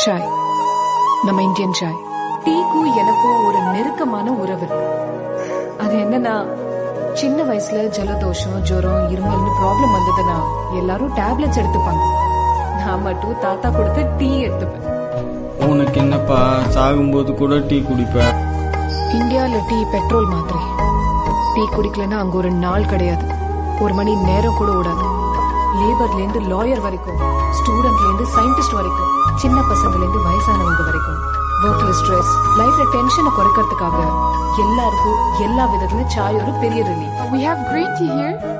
சாய் நம்ம இந்தியன் சாய் டீக்கும் எனக்கும் ஒரு நெருக்கமான உறவு இருக்கு அது என்னன்னா சின்ன வயசுல ஜலதோஷம் ஜுரம் இருமல்னு ப்ராப்ளம் வந்ததுன்னா எல்லாரும் டேப்லெட்ஸ் எடுத்துப்பாங்க நான் மட்டும் தாத்தா கொடுத்த டீ எடுத்துப்பேன் உனக்கு என்னப்பா சாகும்போது கூட டீ குடிப்ப இந்தியால டீ பெட்ரோல் மாதிரி டீ குடிக்கலன்னா அங்க ஒரு நாள் கிடையாது ஒரு மணி நேரம் கூட ஓடாது லேபர்ல இருந்து லாயர் வரைக்கும் ஸ்டூடெண்ட்ல இருந்து சயின்டிஸ்ட் வரைக்கும் சின்ன பசங்கல இருந்து வயசானவங்க வரைக்கும் ஒர்க்ல ஸ்ட்ரெஸ் லைஃப்ல டென்ஷனை குறைக்கிறதுக்காக எல்லாருக்கும் எல்லா விதத்துல சாய் ஒரு பெரிய relief We have green tea here.